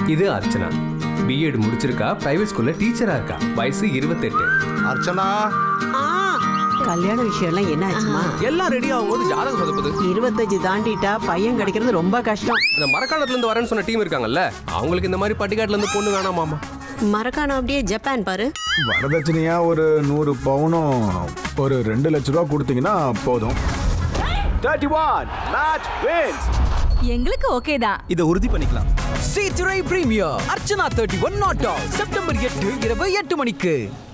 இது Archana BEd முடிச்சிருக்கா private ஸ்கூல்ல டீச்சரா இருக்கா வயசு இருபத்தெட்டு அர்ச்சனா ஆ, கல்யாண விஷயம் எல்லாம் என்ன ஆச்சுமா எல்லாம் ரெடி ஆகும்போது ஜாதகம் சொதப்புது இருபத்தஞ்சு தாண்டிட்டா பையன் கிடைக்கிறது ரொம்ப கஷ்டம் அந்த மரக்காணத்துல இருந்து வரேன்னு சொன்ன டீம் இருக்காங்கல்ல அவங்களுக்கு இந்த மாதிரி பட்டிக்காட்டுல இருந்து பொண்ணு வேணாமாமா மறக்கான அப்படியே ஜப்பான் பாரு வரதட்சணையா ஒரு நூறு பவுனும் ஒரு ரெண்டு லட்ச ரூபா கொடுத்தீங்கன்னா போதும் தேர்ட்டி ஒன் மேட்ச் வின்ஸ் எங்களுக்கு ஓகே தான் இதை உறுதி பண்ணிக்கலாம் சீத்துரை பிரீமியர் அர்ச்சனா தேர்ட்டி ஒன் நாட் செப்டம்பர் எட்டு இரவு எட்டு மணிக்கு